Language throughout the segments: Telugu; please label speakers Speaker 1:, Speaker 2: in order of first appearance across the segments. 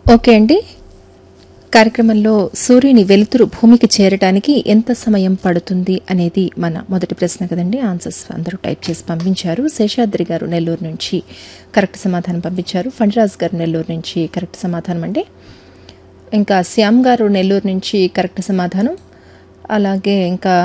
Speaker 1: ఓకే అండి కార్యక్రమంలో సూర్యుని వెలుతురు భూమికి చేరటానికి ఎంత సమయం పడుతుంది అనేది మన మొదటి ప్రశ్న కదండి ఆన్సర్స్ అందరూ టైప్ చేసి పంపించారు శేషాద్రి గారు నెల్లూరు నుంచి కరెక్ట్ సమాధానం పంపించారు ఫండ్రాజ్ గారు నెల్లూరు నుంచి కరెక్ట్ సమాధానం అండి ఇంకా శ్యామ్ గారు నెల్లూరు నుంచి కరెక్ట్ సమాధానం అలాగే ఇంకా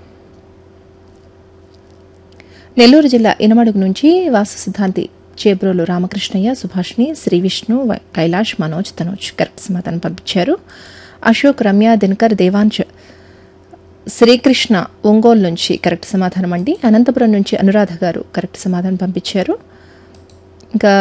Speaker 1: నెల్లూరు జిల్లా ఇనమడుగు నుంచి వాసు సిద్ధాంతి చేబ్రోలు రామకృష్ణయ్య సుభాష్ని శ్రీ విష్ణు వ- కైలాష్ మనోజ్ తనోజ్ కరెక్ట్ సమాధానం పంపించారు అశోక్ రమ్య దినకర్ దేవాంశ్ శ్రీకృష్ణ ఒంగోలు నుంచి కరెక్ట్ సమాధానం అండి అనంతపురం నుంచి అనురాధ గారు కరెక్ట్ సమాధానం పంపించారు ఇంకా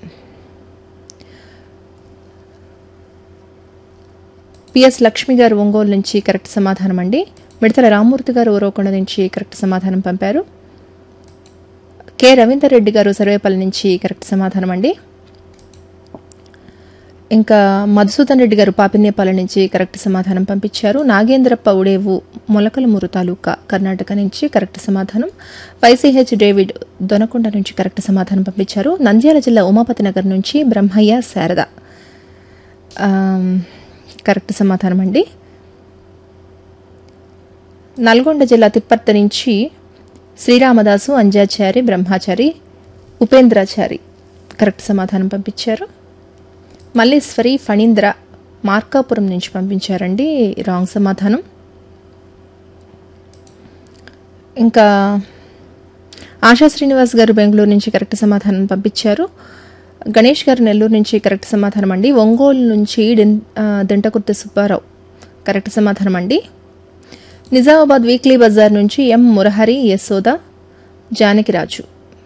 Speaker 1: పిఎస్ లక్ష్మి గారు ఒంగోలు నుంచి కరెక్ట్ సమాధానం అండి మిడతల రామ్మూర్తి గారు ఓరోకొండ నుంచి కరెక్ట్ సమాధానం పంపారు కె రవీందర్ రెడ్డి గారు సర్వేపల్లి నుంచి కరెక్ట్ సమాధానం అండి ఇంకా మధుసూదన్ రెడ్డి గారు పాపినేపాలెం నుంచి కరెక్ట్ సమాధానం పంపించారు నాగేంద్రప్ప ఉడేవు మొలకలమూరు తాలూకా కర్ణాటక నుంచి కరెక్ట్ సమాధానం వైసీహెచ్ డేవిడ్ దొనకొండ నుంచి కరెక్ట్ సమాధానం పంపించారు నంద్యాల జిల్లా ఉమాపతి నగర్ నుంచి బ్రహ్మయ్య శారద ఆమ్, కరెక్ట్ సమాధానం అండి నల్గొండ జిల్లా తిప్పర్తి నుంచి శ్రీరామదాసు అంజాచారి బ్రహ్మాచారి ఉపేంద్రాచారి కరెక్ట్ సమాధానం పంపించారు మల్లేశ్వరి ఫణీంద్ర మార్కాపురం నుంచి పంపించారండి రాంగ్ సమాధానం ఇంకా ఆశా శ్రీనివాస్ గారు బెంగళూరు నుంచి కరెక్ట్ సమాధానం పంపించారు గణేష్ గారు నెల్లూరు నుంచి కరెక్ట్ సమాధానం అండి ఒంగోలు నుంచి డెన్- ఆ, దింటకుర్తి సుబ్బారావు కరెక్ట్ సమాధానం అండి నిజామాబాద్ వీక్లీ బజార్ నుంచి ఎం మురహరి యశోద జానకిరాజు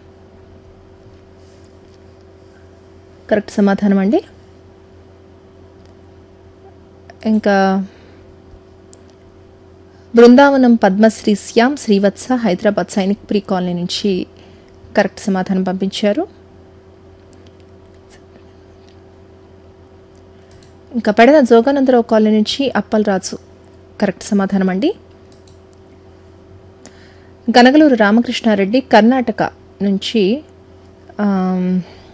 Speaker 1: కరెక్ట్ సమాధానం అండి ఇంకా బృందావనం పద్మశ్రీ శ్యామ్ శ్రీవత్స హైదరాబాద్ సైనిక్ ప్రీ కాలనీ నుంచి కరెక్ట్ సమాధానం పంపించారు ఇంకా పెడన జోగానందరావు కాలనీ నుంచి అప్పలరాజు కరెక్ట్ సమాధానం అండి గనగలూరు రామకృష్ణారెడ్డి కర్ణాటక నుంచి ఆమ్,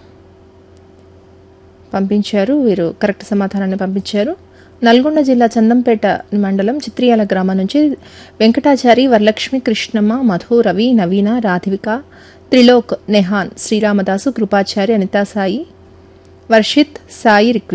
Speaker 1: పంపించారు వీరు కరెక్ట్ సమాధానాన్ని పంపించారు నల్గొండ జిల్లా చందంపేట మండలం చిత్రియాల గ్రామం నుంచి వెంకటాచారి వరలక్ష్మి కృష్ణమ్మ మధు రవి నవీన రాధివిక త్రిలోక్ నెహాన్ శ్రీరామదాసు కృపాచారి అనితా సాయి వర్షిత్ సాయి రిక్వి